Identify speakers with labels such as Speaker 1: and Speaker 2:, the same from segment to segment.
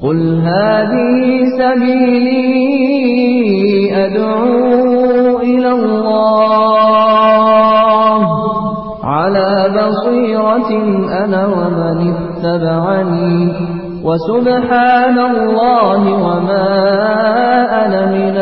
Speaker 1: قل هذه سبيلي أدعو إلى الله على بصيرة أنا ومن اتبعني وسبحان الله وما أنا من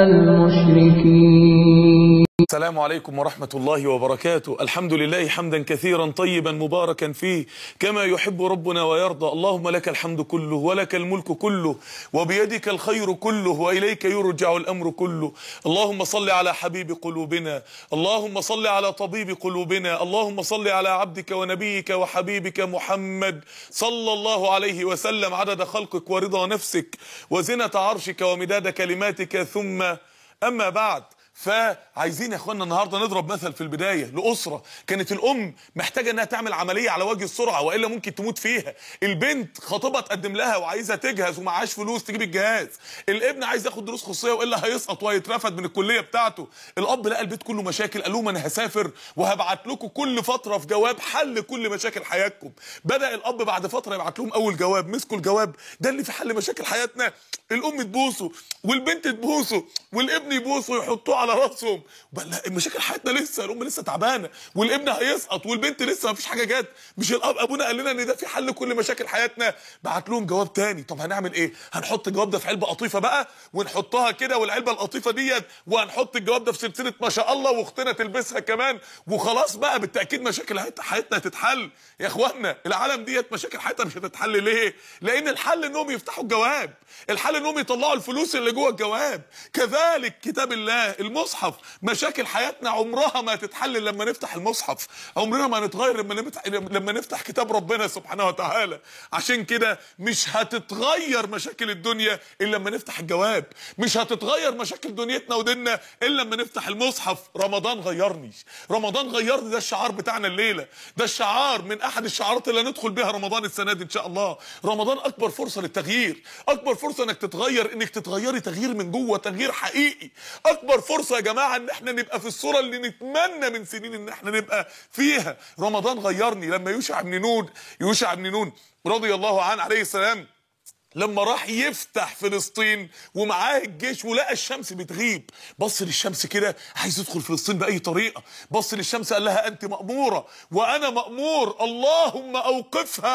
Speaker 1: المشركين
Speaker 2: السلام عليكم ورحمة الله وبركاته الحمد لله حمدا كثيرا طيبا مباركا فيه كما يحب ربنا ويرضى اللهم لك الحمد كله ولك الملك كله وبيدك الخير كله وإليك يرجع الأمر كله اللهم صل على حبيب قلوبنا اللهم صل على طبيب قلوبنا اللهم صل على عبدك ونبيك وحبيبك محمد صلى الله عليه وسلم عدد خلقك ورضا نفسك وزنة عرشك ومداد كلماتك ثم أما بعد فعايزين يا اخوانا النهارده نضرب مثل في البدايه لاسره كانت الام محتاجه انها تعمل عمليه على وجه السرعه والا ممكن تموت فيها البنت خطيبها تقدم لها وعايزه تجهز ومعهاش فلوس تجيب الجهاز الابن عايز ياخد دروس خصوصيه والا هيسقط وهيترفد من الكليه بتاعته الاب لقى البيت كله مشاكل قال لهم انا هسافر وهبعت لكم كل فتره في جواب حل كل مشاكل حياتكم بدا الاب بعد فتره يبعت لهم اول جواب مسكوا الجواب ده اللي في حل مشاكل حياتنا الام تبوسه والبنت تبوسه والابن يبوسه ويحطوه على راسهم بل مشاكل حياتنا لسه الام لسه تعبانه والابن هيسقط والبنت لسه ما فيش حاجه جت مش الاب ابونا قال لنا ان ده في حل كل مشاكل حياتنا بعت لهم جواب تاني طب هنعمل ايه هنحط الجواب ده في علبه قطيفه بقى ونحطها كده والعلبه القطيفه ديت وهنحط الجواب ده في سلسله ما شاء الله واختنا تلبسها كمان وخلاص بقى بالتاكيد مشاكل حياتنا هتتحل يا اخوانا العالم ديت مشاكل حياتنا مش هتتحل ليه لان الحل انهم يفتحوا الجواب الحل انهم يطلعوا الفلوس اللي جوه الجواب كذلك كتاب الله المصحف مشاكل حياتنا عمرها ما هتتحل لما نفتح المصحف عمرنا ما هنتغير لما نفتح لما نفتح كتاب ربنا سبحانه وتعالى عشان كده مش هتتغير مشاكل الدنيا الا لما نفتح الجواب مش هتتغير مشاكل دنيتنا وديننا الا لما نفتح المصحف رمضان غيرني رمضان غيرني ده الشعار بتاعنا الليله ده الشعار من احد الشعارات اللي هندخل بيها رمضان السنه دي ان شاء الله رمضان اكبر فرصه للتغيير اكبر فرصه انك تتغير انك تتغيري تغيير من جوه تغيير حقيقي اكبر فرصه يا جماعه ان احنا نبقى في الصوره اللي نتمنى من سنين ان احنا نبقى فيها رمضان غيرني لما يوشع بن نون يوشع بن نون رضي الله عنه عليه السلام لما راح يفتح فلسطين ومعاه الجيش ولقى الشمس بتغيب بص للشمس كده عايز يدخل فلسطين باي طريقه بص للشمس قال لها انت ماموره وانا مامور اللهم اوقفها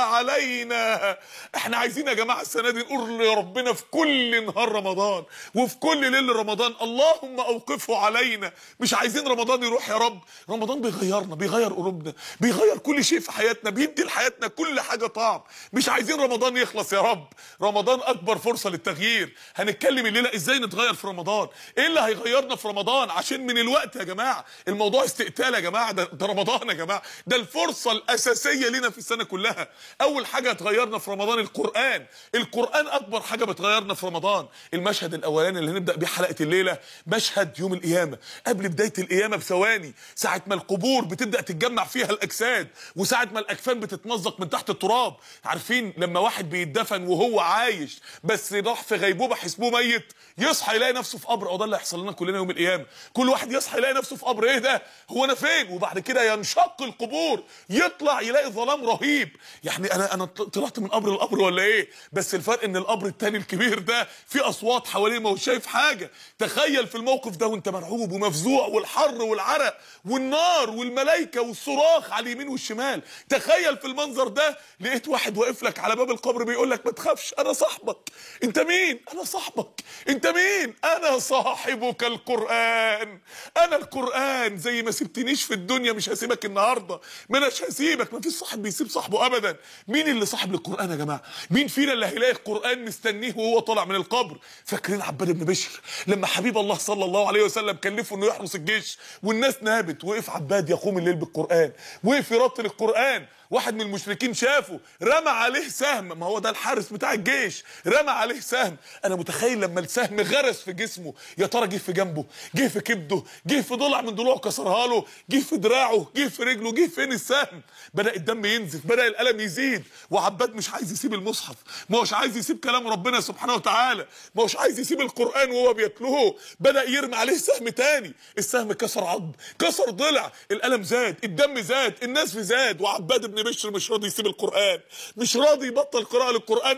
Speaker 2: علينا احنا عايزين يا جماعه السنه دي نقول لربنا في كل نهار رمضان وفي كل ليل رمضان اللهم اوقفه علينا مش عايزين رمضان يروح يا رب رمضان بيغيرنا بيغير قلوبنا بيغير كل شيء في حياتنا بيدي لحياتنا كل حاجه طعم مش عايزين رمضان يخلص يا رب رمضان اكبر فرصه للتغيير هنتكلم الليله ازاي نتغير في رمضان ايه اللي هيغيرنا في رمضان عشان من الوقت يا جماعه الموضوع استقتال يا جماعه ده, ده رمضان يا جماعه ده الفرصه الاساسيه لنا في السنه كلها اول حاجه هتغيرنا في رمضان القران القران اكبر حاجه بتغيرنا في رمضان المشهد الاولاني اللي هنبدا بيه حلقه الليله مشهد يوم القيامه قبل بدايه القيامه بثواني ساعه ما القبور بتبدا تتجمع فيها الاجساد وساعه ما الاكفان بتتمزق من تحت التراب عارفين لما واحد بيدفن وهو عايش بس راح في غيبوبه حسبوه ميت يصحى يلاقي نفسه في قبر او ده اللي هيحصل لنا كلنا يوم القيامه كل واحد يصحى يلاقي نفسه في قبر ايه ده هو انا فين وبعد كده ينشق القبور يطلع يلاقي ظلام رهيب يعني انا انا طلعت من قبر لقبر ولا ايه بس الفرق ان القبر التاني الكبير ده فيه اصوات حواليه ما هو شايف حاجه تخيل في الموقف ده وانت مرعوب ومفزوع والحر والعرق والنار والملائكه والصراخ على اليمين والشمال تخيل في المنظر ده لقيت واحد واقف لك على باب القبر بيقول لك ما تخافش انا صاحبك انت مين انا صاحبك انت مين انا صاحبك القران انا القران زي ما سبتنيش في الدنيا مش هسيبك النهارده ما اناش هسيبك ما فيش صاحب بيسيب صاحبه ابدا مين اللي صاحب للقران يا جماعه مين فينا اللي هيلاقي القران مستنيه وهو طالع من القبر فاكرين عباد بن بشر لما حبيب الله صلى الله عليه وسلم كلفه انه يحرس الجيش والناس نابت وقف عباد يقوم الليل بالقران وقف يرتل القران واحد من المشركين شافه رمى عليه سهم ما هو ده الحارس بتاع الجيش رمى عليه سهم انا متخيل لما السهم غرس في جسمه يا ترى جه في جنبه جه في كبده جه في ضلع من ضلوعه كسرها له جه في دراعه جه في رجله جه فين السهم بدا الدم ينزف بدا الالم يزيد وعباد مش عايز يسيب المصحف ما هوش عايز يسيب كلام ربنا سبحانه وتعالى ما هوش عايز يسيب القران وهو بيتلوه بدا يرمي عليه سهم تاني السهم كسر عظم كسر ضلع الالم زاد الدم زاد الناس زاد وعباد بن بشر مش راضي يسيب القرآن مش راضي يبطل قراءة للقرآن أنا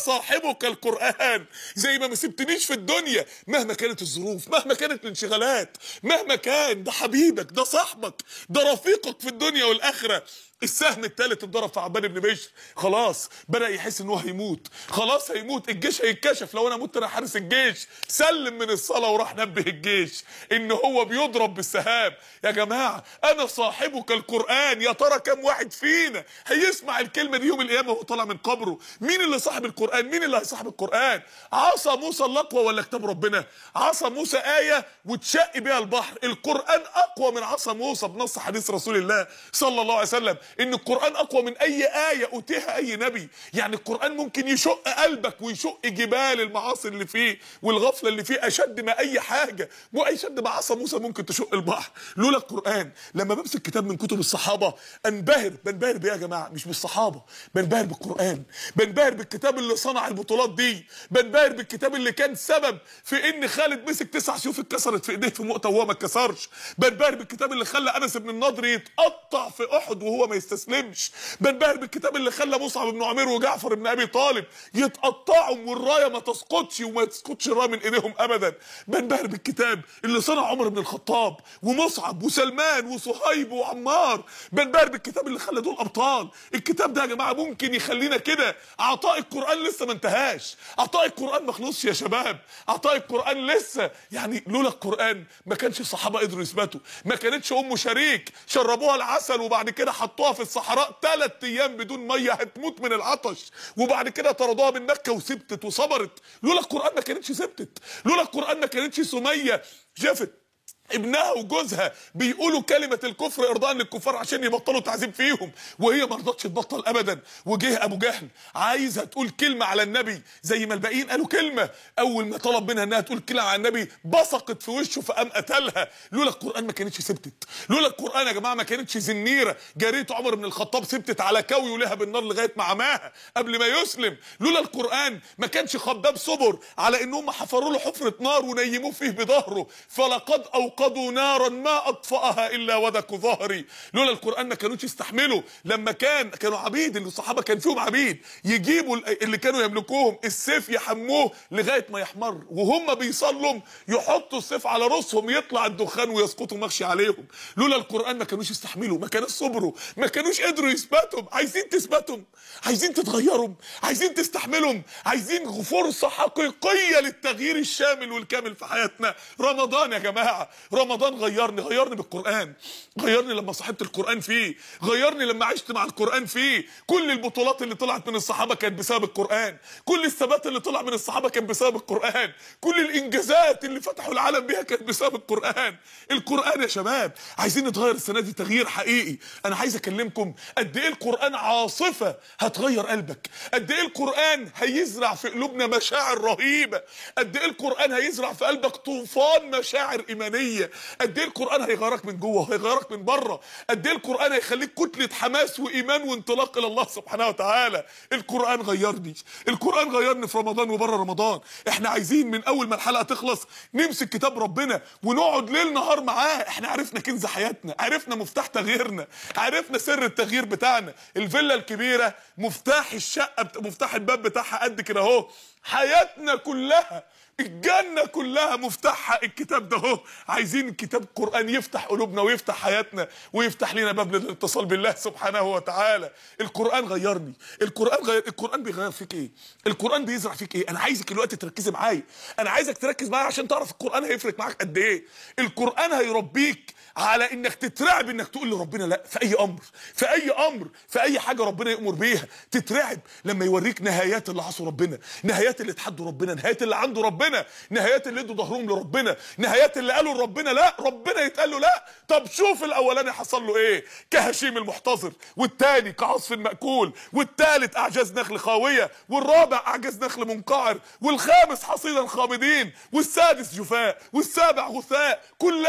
Speaker 2: صاحبك القرآن زي ما ما سبتنيش في الدنيا مهما كانت الظروف مهما كانت الانشغالات مهما كان ده حبيبك ده صاحبك ده رفيقك في الدنيا والآخرة السهم الثالث اتضرب في عبان بن بشر خلاص بدا يحس ان هو هيموت خلاص هيموت الجيش هيتكشف لو انا مت انا حارس الجيش سلم من الصلاه وراح نبه الجيش ان هو بيضرب بالسهام يا جماعه انا صاحبك القران يا ترى كم واحد فينا هيسمع الكلمه دي يوم القيامه وهو طالع من قبره مين اللي صاحب القران مين اللي هيصاحب القران عصا موسى الاقوى ولا كتاب ربنا عصا موسى ايه وتشق بيها البحر القران اقوى من عصا موسى بنص حديث رسول الله صلى الله عليه وسلم ان القران اقوى من اي ايه اوتيها اي نبي يعني القران ممكن يشق قلبك ويشق جبال المعاصي اللي فيه والغفله اللي فيه اشد ما اي حاجه مو اشد ما عصا موسى ممكن تشق البحر لولا القران لما بمسك كتاب من كتب الصحابه انبهر بنبهر بيه يا جماعه مش بالصحابه بنبهر بالقران بنبهر بالكتاب اللي صنع البطولات دي بنبهر بالكتاب اللي كان سبب في ان خالد مسك تسع سيوف اتكسرت في ايديه في مؤتة وهو ما اتكسرش بنبهر بالكتاب اللي خلى انس بن النضر يتقطع في احد وهو ما يستسلمش بنبهر بالكتاب اللي خلى مصعب بن عمير وجعفر بن ابي طالب يتقطعوا والرايه ما تسقطش وما تسقطش الرايه من ايديهم ابدا بنبهر بالكتاب اللي صنع عمر بن الخطاب ومصعب وسلمان وصهيب وعمار بنبهر بالكتاب اللي خلى دول ابطال الكتاب ده يا جماعه ممكن يخلينا كده عطاء القران لسه ما انتهاش عطاء القران ما خلصش يا شباب عطاء القران لسه يعني لولا القران ما كانش الصحابه قدروا يثبتوا ما كانتش ام شريك شربوها العسل وبعد كده حطوها في الصحراء ثلاث ايام بدون ميه هتموت من العطش وبعد كده طردوها من مكه وسبتت وصبرت لولا القران ما كانتش سبتت لولا القران ما كانتش سميه شافت ابنها وجوزها بيقولوا كلمة الكفر ارضاء للكفار عشان يبطلوا تعذيب فيهم وهي ما رضتش تبطل ابدا وجه ابو جهل عايزها تقول كلمة على النبي زي ما الباقيين قالوا كلمة اول ما طلب منها انها تقول كلمة على النبي بصقت في وشه فقام قتلها لولا القرآن ما كانتش سبتت لولا القرآن يا جماعة ما كانتش زنيرة جارية عمر بن الخطاب سبتت على كوي ولها بالنار لغاية ما عماها قبل ما يسلم لولا القرآن ما كانش خباب صبر على انهم حفروا له حفرة نار ونيموه فيه بظهره فلقد اوقدوا نارا ما اطفاها الا ودك ظهري لولا القران ما كانوش يستحملوا لما كان كانوا عبيد اللي الصحابه كان فيهم عبيد يجيبوا اللي كانوا يملكوهم السيف يحموه لغايه ما يحمر وهم بيصلوا يحطوا السيف على راسهم يطلع الدخان ويسقطوا مغشي عليهم لولا القران ما كانوش يستحملوا ما كانوش صبروا ما كانوش قدروا يثبتوا عايزين تثبتوا عايزين تتغيروا عايزين تستحملوا عايزين فرصه حقيقيه للتغيير الشامل والكامل في حياتنا رمضان يا جماعه رمضان غيرني غيرني بالقران غيرني لما صاحبت القران فيه غيرني لما عشت مع القران فيه كل البطولات اللي طلعت من الصحابه كانت بسبب القران كل الثبات اللي طلع من الصحابه كان بسبب القران كل الانجازات اللي فتحوا العالم بيها كانت بسبب القران القران يا شباب عايزين نتغير السنه دي تغيير حقيقي انا عايز اكلمكم قد ايه القران عاصفه هتغير قلبك قد ايه القران هيزرع في قلوبنا مشاعر رهيبه قد ايه القران هيزرع في قلبك طوفان مشاعر ايمانيه قد ايه القران هيغيرك من جوه وهيغيرك من بره قد ايه القران هيخليك كتله حماس وايمان وانطلاق الى الله سبحانه وتعالى القران غيرني القران غيرني في رمضان وبره رمضان احنا عايزين من اول ما الحلقه تخلص نمسك كتاب ربنا ونقعد ليل نهار معاه احنا عرفنا كنز حياتنا عرفنا مفتاح تغييرنا عرفنا سر التغيير بتاعنا الفيلا الكبيره مفتاح الشقه بت... مفتاح الباب بتاعها قد كده اهو حياتنا كلها الجنة كلها مفتاحها الكتاب ده اهو عايزين الكتاب القرآن يفتح قلوبنا ويفتح حياتنا ويفتح لنا باب للاتصال بالله سبحانه وتعالى القرآن غيرني القرآن غير القرآن بيغير فيك ايه القرآن بيزرع فيك ايه انا عايزك الوقت تركزي معايا انا عايزك تركز معايا عشان تعرف القرآن هيفرق معاك قد ايه القرآن هيربيك على انك تترعب انك تقول لربنا لا في اي امر في اي امر في اي حاجه ربنا يامر بيها تترعب لما يوريك نهايات اللي عصوا ربنا نهايات اللي اتحدوا ربنا نهايات اللي عنده ربنا نهايات اللي ادوا ظهرهم لربنا نهايات اللي قالوا لربنا لا ربنا يتقال له لا طب شوف الاولاني حصل له ايه كهشيم المحتضر والتاني كعصف ماكول والتالت اعجاز نخل خاويه والرابع اعجاز نخل منقعر والخامس حصيدا خامدين والسادس جفاء والسابع غثاء كلها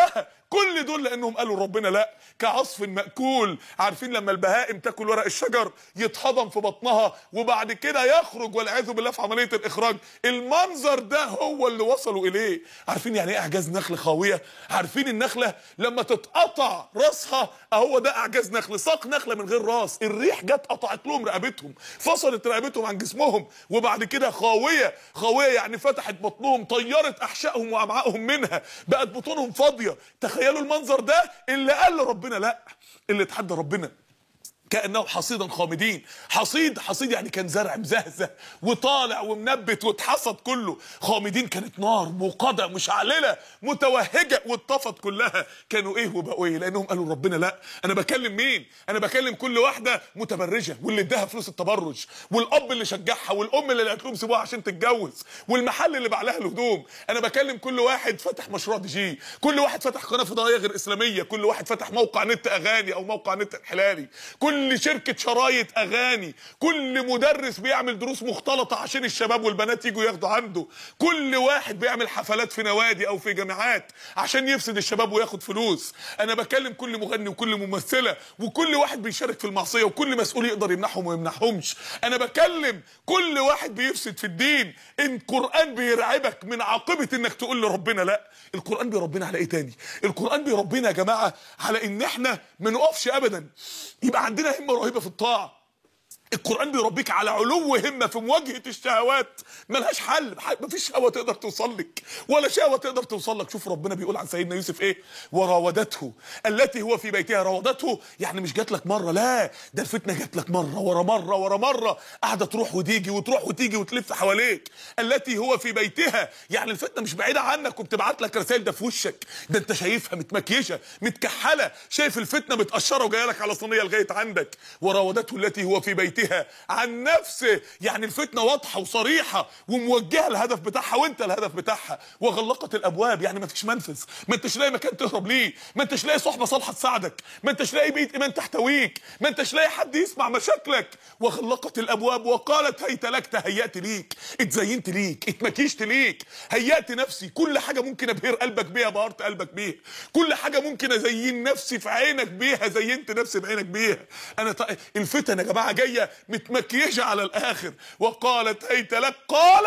Speaker 2: كل دول لانهم قالوا ربنا لا كعصف مأكول عارفين لما البهائم تاكل ورق الشجر يتهضم في بطنها وبعد كده يخرج والعياذ بالله في عمليه الاخراج المنظر ده هو اللي وصلوا اليه عارفين يعني ايه اعجاز نخل خاويه عارفين النخله لما تتقطع راسها اهو ده اعجاز نخل ساق نخله من غير راس الريح جت قطعت لهم رقبتهم فصلت رقبتهم عن جسمهم وبعد كده خاويه خاويه يعني فتحت بطنهم طيرت احشائهم وامعائهم منها بقت بطونهم فاضيه تخيلوا المنظر ده اللي قال ربنا لا اللي اتحدى ربنا كانه حصيدا خامدين حصيد حصيد يعني كان زرع مزهزه وطالع ومنبت واتحصد كله خامدين كانت نار موقده مشعلله متوهجه واتطفت كلها كانوا ايه وبقوا ايه لانهم قالوا ربنا لا انا بكلم مين انا بكلم كل واحده متبرجه واللي اداها فلوس التبرج والاب اللي شجعها والام اللي قالت لهم سيبوها عشان تتجوز والمحل اللي باع لها الهدوم انا بكلم كل واحد فتح مشروع دي جي كل واحد فتح قناه فضائيه غير اسلاميه كل واحد فتح موقع نت اغاني او موقع نت انحلالي كل شركه شرايط اغاني كل مدرس بيعمل دروس مختلطه عشان الشباب والبنات يجوا ياخدوا عنده كل واحد بيعمل حفلات في نوادي او في جامعات عشان يفسد الشباب وياخد فلوس انا بكلم كل مغني وكل ممثله وكل واحد بيشارك في المعصيه وكل مسؤول يقدر يمنحهم وما يمنحهمش انا بكلم كل واحد بيفسد في الدين ان القران بيرعبك من عاقبه انك تقول لربنا لا القران بيربينا على ايه تاني القران بيربينا يا جماعه على ان احنا ما نقفش ابدا يبقى عندنا همه رهيبه في الطاعه القرآن بيربيك على علو همة في مواجهة الشهوات ملهاش حل مفيش شهوة تقدر توصل لك ولا شهوة تقدر توصل لك شوف ربنا بيقول عن سيدنا يوسف ايه وراودته التي هو في بيتها راودته يعني مش جات لك مرة لا ده الفتنة جات لك مرة ورا مرة ورا مرة قاعدة تروح وتيجي وتروح وتيجي وتلف حواليك التي هو في بيتها يعني الفتنة مش بعيدة عنك وبتبعت لك رسائل ده في وشك ده انت شايفها متمكيشة متكحلة شايف الفتنة متقشرة وجايه لك على صينية لغاية عندك وراودته التي هو في بيتها بيتها عن نفسه يعني الفتنه واضحه وصريحه وموجهه الهدف بتاعها وانت الهدف بتاعها وغلقت الابواب يعني ما فيش منفذ ما انتش لاقي مكان تهرب ليه ما انتش لاقي صحبه صالحه تساعدك ما انتش لاقي بيت ايمان تحتويك ما انتش لاقي حد يسمع مشاكلك وغلقت الابواب وقالت هيت لك تهيأت ليك اتزينت ليك اتمكيشت ليك هيأت نفسي كل حاجه ممكن ابهر قلبك بيها بهرت قلبك بيها كل حاجه ممكن ازين نفسي في عينك بيها زينت نفسي بعينك بيها انا ط... الفتن يا جماعه جايه متمكيجه على الاخر وقالت هيت لك قال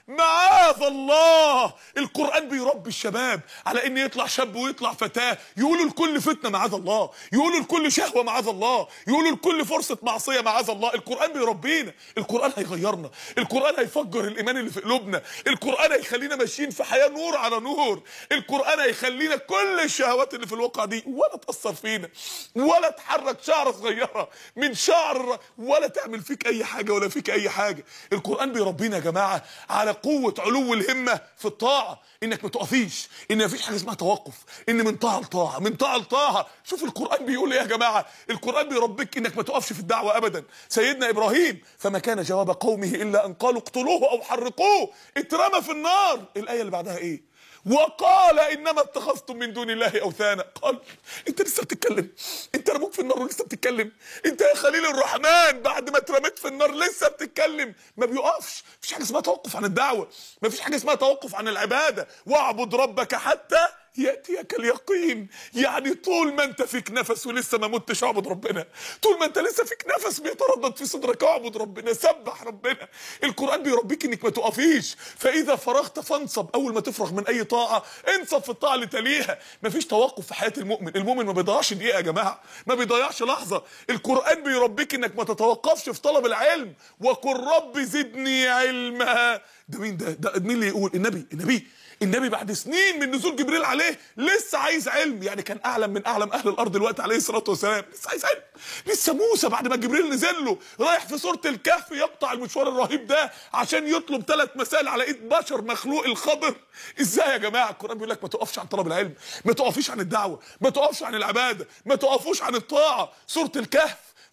Speaker 2: معاذ الله القرآن بيربي الشباب على ان يطلع شاب ويطلع فتاة يقولوا لكل فتنة معاذ الله يقولوا لكل شهوة معاذ الله يقولوا لكل فرصة معصية معاذ الله القرآن بيربينا القرآن هيغيرنا القرآن هيفجر الإيمان اللي في قلوبنا القرآن هيخلينا ماشيين في حياة نور على نور القرآن هيخلينا كل الشهوات اللي في الواقع دي ولا تأثر فينا ولا تحرك شعرة صغيرة من شعر ولا تعمل فيك أي حاجة ولا فيك أي حاجة القرآن بيربينا يا جماعة على قوة علو الهمة في الطاعة انك ما تقفيش ان مفيش حاجة اسمها توقف ان من طاعة لطاعة من طاعة لطاعة شوف القرآن بيقول ايه يا جماعة القرآن بيربيك انك ما تقفش في الدعوة ابدا سيدنا ابراهيم فما كان جواب قومه الا ان قالوا اقتلوه او حرقوه اترمى في النار الاية اللي بعدها ايه وقال انما اتخذتم من دون الله اوثانا قال انت لسه بتتكلم انت رموك في النار ولسه بتتكلم انت يا خليل الرحمن بعد ما اترميت في النار لسه بتتكلم ما بيقفش مفيش حاجه اسمها توقف عن الدعوه مفيش حاجه اسمها توقف عن العباده واعبد ربك حتى ياتيك اليقين يعني طول ما انت فيك نفس ولسه ما متش اعبد ربنا طول ما انت لسه فيك نفس بيتردد في صدرك اعبد ربنا سبح ربنا القران بيربيك انك ما تقفيش فاذا فرغت فانصب اول ما تفرغ من اي طاعه انصب في الطاعه اللي تليها مفيش توقف في حياه المؤمن المؤمن ما بيضيعش دقيقه يا جماعه ما بيضيعش لحظه القران بيربيك انك ما تتوقفش في طلب العلم وقل رب زدني علما ده مين ده ده مين اللي يقول النبي النبي النبي بعد سنين من نزول جبريل عليه لسه عايز علم يعني كان اعلم من اعلم اهل الارض الوقت عليه الصلاه والسلام لسه عايز علم لسه موسى بعد ما جبريل نزل له رايح في سوره الكهف يقطع المشوار الرهيب ده عشان يطلب ثلاث مسائل على ايد بشر مخلوق الخضر ازاي يا جماعه القران بيقول لك ما تقفش عن طلب العلم ما تقفيش عن الدعوه ما تقفش عن العباده ما تقفوش عن الطاعه سوره الكهف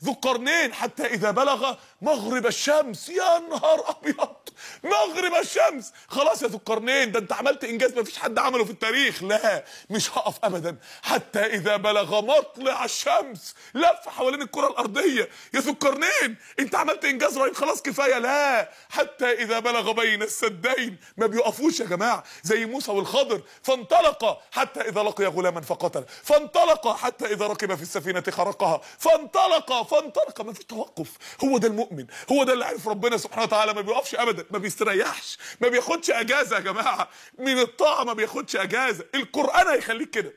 Speaker 2: ذو القرنين حتى اذا بلغ مغرب الشمس يا نهار ابيض مغرب الشمس خلاص يا ذو القرنين ده انت عملت انجاز ما فيش حد عمله في التاريخ لا مش هقف ابدا حتى اذا بلغ مطلع الشمس لف حوالين الكره الارضيه يا ذو القرنين انت عملت انجاز رهيب خلاص كفايه لا حتى اذا بلغ بين السدين ما بيقفوش يا جماعه زي موسى والخضر فانطلق حتى اذا لقي غلاما فقتل فانطلق حتى اذا ركب في السفينه خرقها فانطلق فانطلق ما فيش توقف هو ده المؤمن هو ده اللي عارف ربنا سبحانه وتعالى ما بيقفش ابدا ما بيستريحش ما بياخدش اجازه يا جماعه من الطاعه ما بياخدش اجازه القران هيخليك كده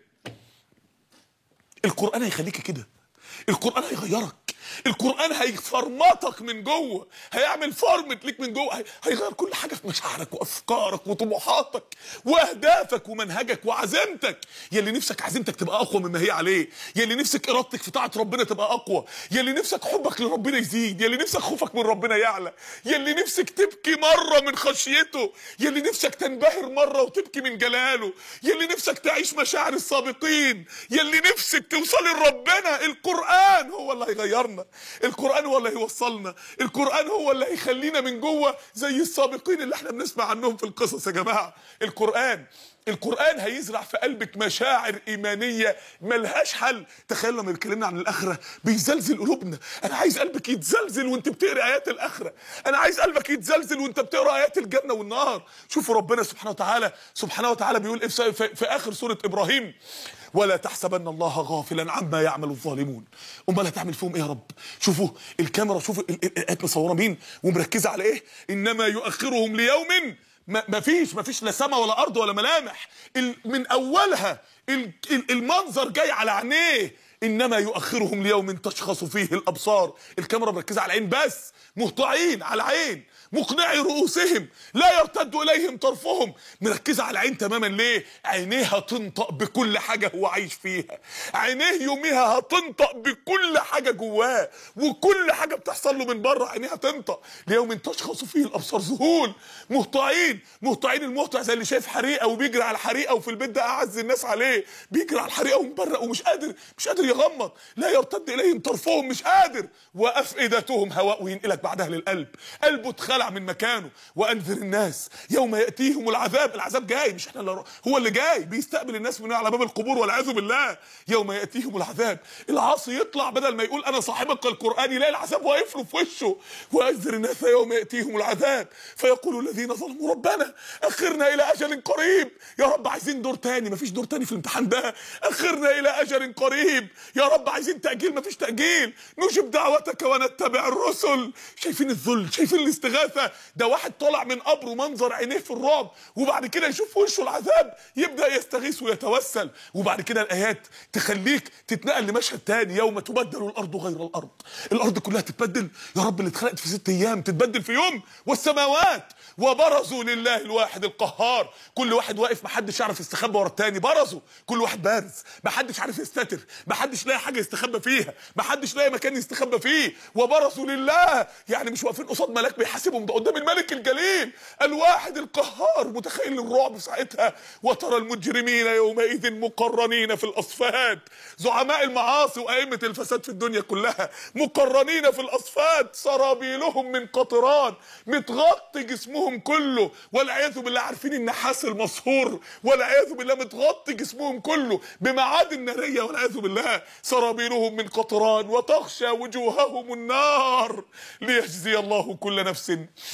Speaker 2: القران هيخليك كده القران هيغيرك القران هيفرمطك من جوه هيعمل فورمت ليك من جوه هي- هيغير كل حاجه في مشاعرك وافكارك وطموحاتك واهدافك ومنهجك وعزيمتك يلي نفسك عزيمتك تبقى اقوى مما هي عليه يلي نفسك ارادتك في طاعه ربنا تبقى اقوى يلي نفسك حبك لربنا يزيد يلي نفسك خوفك من ربنا يعلى يلي نفسك تبكي مره من خشيته يلي نفسك تنبهر مره وتبكي من جلاله يلي نفسك تعيش مشاعر السابقين يلي نفسك توصلي لربنا القران هو اللي هيغيرنا القران هو اللي هيوصلنا القران هو اللي هيخلينا من جوه زي السابقين اللي احنا بنسمع عنهم في القصص يا جماعه القران القرآن هيزرع في قلبك مشاعر إيمانية ملهاش حل تخيل لما بيتكلمنا عن الآخرة بيزلزل قلوبنا أنا عايز قلبك يتزلزل وأنت بتقرأ آيات الآخرة أنا عايز قلبك يتزلزل وأنت بتقرأ آيات الجنة والنار شوفوا ربنا سبحانه وتعالى سبحانه وتعالى بيقول إيه في, في, في آخر سورة إبراهيم ولا تحسبن الله غافلا عما يعمل الظالمون امال هتعمل فيهم ايه يا رب شوفوا الكاميرا شوفوا ال- ال- الايات مصوره مين ومركزه على ايه انما يؤخرهم ليوم ما ما فيش ما فيش لا سما ولا ارض ولا ملامح ال- من اولها ال- ال- المنظر جاي على عينيه انما يؤخرهم ليوم تشخص فيه الابصار الكاميرا مركزه على العين بس مهطعين على العين مقنعي رؤوسهم لا يرتد اليهم طرفهم مركزه على العين تماما ليه عينيها تنطق بكل حاجه هو عايش فيها عينيه يوميها هتنطق بكل حاجه جواه وكل حاجه بتحصل له من بره عينيها تنطق ليوم تشخص فيه الابصار ذهول مهطعين مهطعين المهطع زي اللي شايف حريقه وبيجري على الحريقه وفي البيت ده اعز الناس عليه بيجري على الحريقه ومبرق ومش قادر مش قادر يغمض لا يرتد اليهم طرفهم مش قادر وافئدتهم هواء وينقلك بعدها للقلب قلبه اتخلع من مكانه وانذر الناس يوم ياتيهم العذاب العذاب جاي مش احنا اللي هو اللي جاي بيستقبل الناس من على باب القبور والعياذ بالله يوم ياتيهم العذاب العاصي يطلع بدل ما يقول انا صاحبك القران يلاقي العذاب واقف له في وشه وانذر الناس يوم ياتيهم العذاب فيقول الذين ظلموا ربنا اخرنا الى اجل قريب يا رب عايزين دور تاني مفيش دور تاني في الامتحان ده اخرنا الى اجل قريب يا رب عايزين تاجيل مفيش تاجيل نجب دعوتك ونتبع الرسل شايفين الذل شايفين الاستغاثه ده واحد طالع من قبره منظر عينيه في الرعب وبعد كده يشوف في وشه العذاب يبدا يستغيث ويتوسل وبعد كده الايات تخليك تتنقل لمشهد تاني يوم تبدل الارض غير الارض الارض كلها تتبدل يا رب اللي اتخلقت في ست ايام تتبدل في يوم والسماوات وبرزوا لله الواحد القهار كل واحد واقف محدش يعرف يستخبى ورا التاني برزوا كل واحد بارز محدش عارف يستتر محدش لاقي حاجه يستخبى فيها محدش لاقي مكان يستخبى فيه وبرزوا لله يعني مش واقفين قصاد ملاك بيحاسبهم ده قدام الملك الجليل الواحد القهار متخيل الرعب في ساعتها وترى المجرمين يومئذ مقرنين في الاصفاد زعماء المعاصي وائمه الفساد في الدنيا كلها مقرنين في الاصفاد سرابيلهم من قطران متغطي جسمهم كله والعياذ بالله عارفين النحاس المصهور والعياذ بالله متغطي جسمهم كله بمعادن ناريه والعياذ بالله سرابيلهم من قطران وتغشى وجوههم النار ليجزي الله كل نفس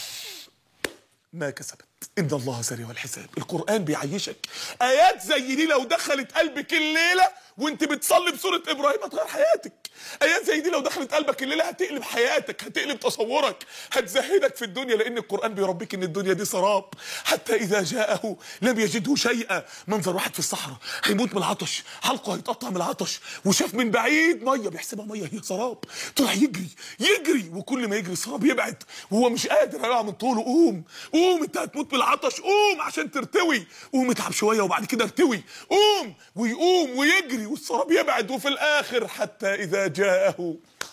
Speaker 2: ما كسبت ان الله سريع الحساب القران بيعيشك ايات زي دي لو دخلت قلبك الليله وانت بتصلي بسوره ابراهيم هتغير حياتك ايات زي دي لو دخلت قلبك الليله هتقلب حياتك هتقلب تصورك هتزهدك في الدنيا لان القران بيربيك ان الدنيا دي سراب حتى اذا جاءه لم يجده شيئا منظر واحد في الصحراء هيموت من العطش حلقه هيتقطع من العطش وشاف من بعيد ميه بيحسبها ميه هي سراب طلع يجري يجري وكل ما يجري السراب يبعد وهو مش قادر هيقع من طوله قوم قوم انت هتموت بالعطش قوم عشان ترتوي قوم اتعب شويه وبعد كده ارتوي قوم ويقوم ويجري والسراب يبعد وفي الاخر حتى اذا جاءه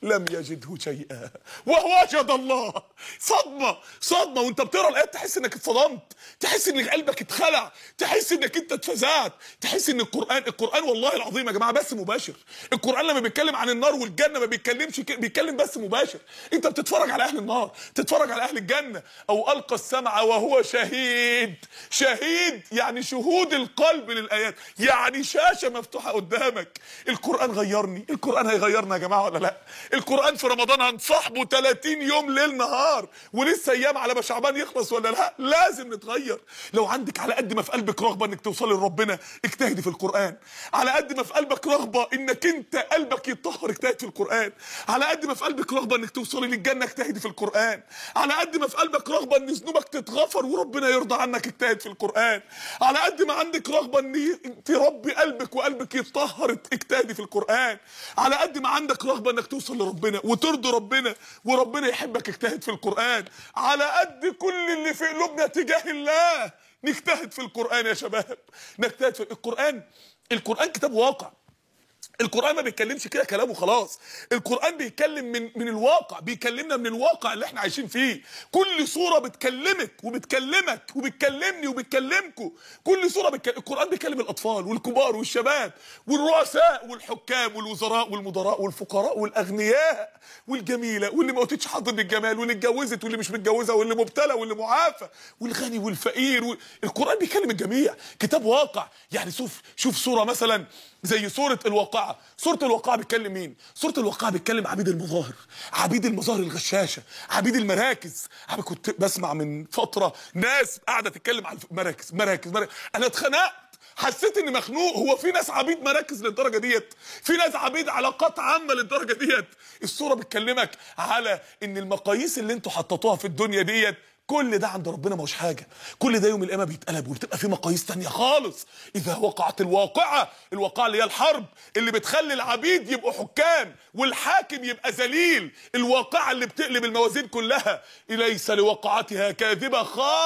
Speaker 2: لم يجده شيئا ووجد الله صدمه صدمه وانت بتقرا الايات تحس انك اتصدمت تحس ان قلبك اتخلع تحس انك انت اتفزعت تحس ان القران القران والله العظيم يا جماعه بس مباشر القران لما بيتكلم عن النار والجنه ما بيتكلمش ك... بيتكلم بس مباشر انت بتتفرج على اهل النار تتفرج على اهل الجنه او القى السمع وهو شهيد شهيد يعني شهود القلب للايات يعني شاشه مفتوحه قدامك القران غيرني القران هيغيرنا يا جماعه ولا لا القران في رمضان هنصاحبه 30 يوم ليل نهار ولسه ايام على ما شعبان يخلص ولا لا لازم نتغير لو عندك على قد ما في قلبك رغبه انك توصلي لربنا اجتهدي في القران على قد ما في قلبك رغبه انك انت قلبك يتطهر اجتهد في القران على قد ما في قلبك رغبه انك توصلي للجنه اجتهدي في القران على قد ما في قلبك رغبه ان ذنوبك تتغفر وربنا يرضى عنك اجتهد في القران على قد ما عندك رغبه ان تربي قلبك وقلبك يتطهر اجتهدي في القران على قد ما عندك رغبه انك توصل لربنا وترضي ربنا وربنا يحبك اجتهد في القران على قد كل اللي في قلوبنا تجاه الله نجتهد في القران يا شباب نجتهد في القران القران كتاب واقع القرآن ما بيتكلمش كده كلام وخلاص القرآن بيتكلم من من الواقع بيكلمنا من الواقع اللي احنا عايشين فيه كل سورة بتكلمك وبتكلمك وبتكلمني وبتكلمكم كل سورة بتكلم القرآن بيكلم الأطفال والكبار والشباب والرؤساء والحكام والوزراء والمدراء والفقراء والأغنياء والجميلة واللي ما قلتش حاضر بالجمال واللي اتجوزت واللي مش متجوزة واللي مبتلى واللي معافى والغني والفقير و... القرآن بيكلم الجميع كتاب واقع يعني شوف شوف سورة مثلا زي سورة الواقعة سورة الواقعة بتكلم مين سورة الواقعة بتكلم عبيد المظاهر عبيد المظاهر الغشاشة عبيد المراكز انا كنت بسمع من فترة ناس قاعدة تتكلم عن مراكز مراكز, مراكز. انا اتخنقت حسيت اني مخنوق هو في ناس عبيد مراكز للدرجه ديت في ناس عبيد علاقات عامه للدرجه ديت الصوره بتكلمك على ان المقاييس اللي انتوا حطيتوها في الدنيا ديت كل ده عند ربنا مش حاجة كل ده يوم القيامة بيتقلب وبتبقى في مقاييس تانية خالص إذا وقعت الواقعة الواقعة اللي هي الحرب اللي بتخلي العبيد يبقوا حكام والحاكم يبقى ذليل الواقعة اللي بتقلب الموازين كلها ليس لوقعتها كاذبة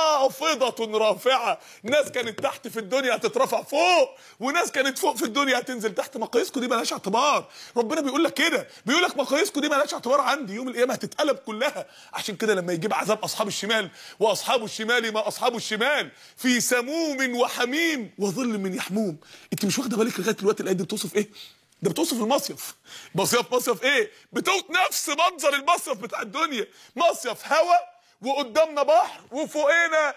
Speaker 2: خافضة رافعة ناس كانت تحت في الدنيا هتترفع فوق وناس كانت فوق في الدنيا هتنزل تحت مقاييسكم دي مالهاش اعتبار ربنا بيقول لك كده بيقول لك مقاييسكم دي مالهاش اعتبار عندي يوم القيامة هتتقلب كلها عشان كده لما يجيب عذاب أصحاب الشمال واصحاب الشمال ما اصحاب الشمال في سموم وحميم وظل من يحموم انت مش واخده بالك لغايه دلوقتي الايه دي بتوصف ايه ده بتوصف المصيف مصيف مصيف ايه بتوصف نفس منظر المصيف بتاع الدنيا مصيف هوا وقدامنا بحر وفوقنا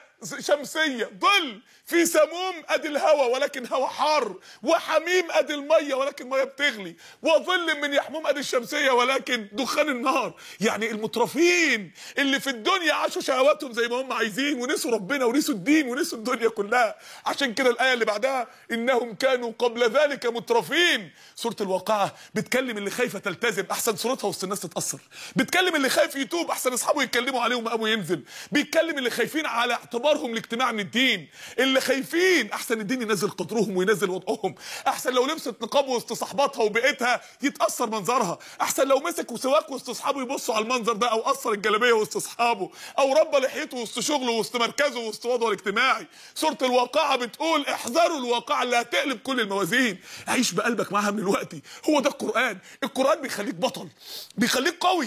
Speaker 2: شمسيه ظل في سموم ادي الهواء ولكن هواء حار وحميم ادي الميه ولكن ميه بتغلي وظل من يحموم ادي الشمسيه ولكن دخان النار يعني المترفين اللي في الدنيا عاشوا شهواتهم زي ما هم عايزين ونسوا ربنا ونسوا الدين ونسوا الدنيا كلها عشان كده الايه اللي بعدها انهم كانوا قبل ذلك مترفين سوره الواقعه بتكلم اللي خايفه تلتزم احسن صورتها وسط الناس تتاثر بتكلم اللي خايف يتوب احسن اصحابه يتكلموا عليه ومقامه ينزل بيتكلم اللي خايفين على اعتبارهم الاجتماع من الدين اللي خايفين احسن الدين ينزل قدرهم وينزل وضعهم احسن لو لبست نقاب وسط صحباتها وبقيتها يتاثر منظرها احسن لو مسك وسواك وسط اصحابه يبصوا على المنظر ده او قصر الجلابيه وسط اصحابه او ربى لحيته وسط شغله وسط مركزه وسط وضعه الاجتماعي سوره الواقعه بتقول احذروا الواقعه اللي هتقلب كل الموازين عيش بقلبك معاها من الوقت هو ده القران القران بيخليك بطل بيخليك قوي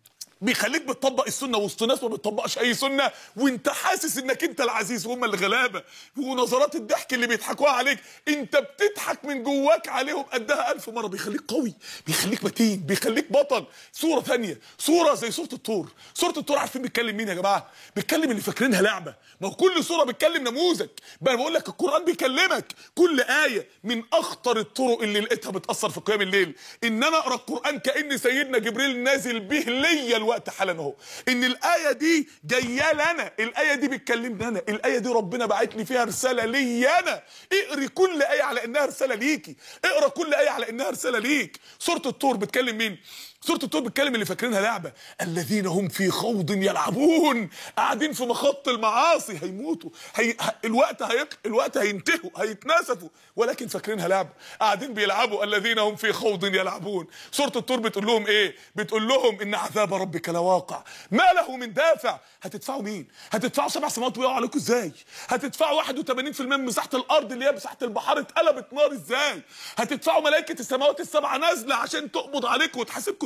Speaker 2: بيخليك بتطبق السنه وسط ناس ما بتطبقش اي سنه وانت حاسس انك انت العزيز وهم اللي غلابه ونظرات الضحك اللي بيضحكوها عليك انت بتضحك من جواك عليهم قدها ألف مره بيخليك قوي بيخليك متين بيخليك بطل صوره ثانيه صوره زي صوره الطور صوره الطور عارفين بيتكلم مين يا جماعه بيتكلم اللي فاكرينها لعبه ما هو كل صوره بتكلم نموذج بقى بقول لك القران بيكلمك كل ايه من اخطر الطرق اللي لقيتها بتاثر في قيام الليل ان انا اقرا القران كان سيدنا جبريل نازل به ليا الوقت حالا اهو ان الايه دي جايه لنا الايه دي بتكلمني انا الايه دي ربنا باعت لي فيها رساله لي انا اقري كل ايه على انها رساله ليكي اقرا كل ايه على انها رساله ليك سوره الطور بتكلم مين سورة الطور بتكلم اللي فاكرينها لعبة الذين هم في خوض يلعبون قاعدين في مخط المعاصي هيموتوا هي... الوقت هيق... الوقت هينتهوا هيتناسفوا ولكن فاكرينها لعبة قاعدين بيلعبوا الذين هم في خوض يلعبون سورة الطور بتقول لهم ايه بتقول لهم ان عذاب ربك لواقع ما له من دافع هتدفعوا مين هتدفعوا سبع سماوات ويقعوا عليكم ازاي هتدفعوا 81% من مساحة الارض اللي هي مساحة البحار اتقلبت نار ازاي هتدفعوا ملائكة السماوات السبعة نازلة عشان تقبض عليكم وتحاسبكم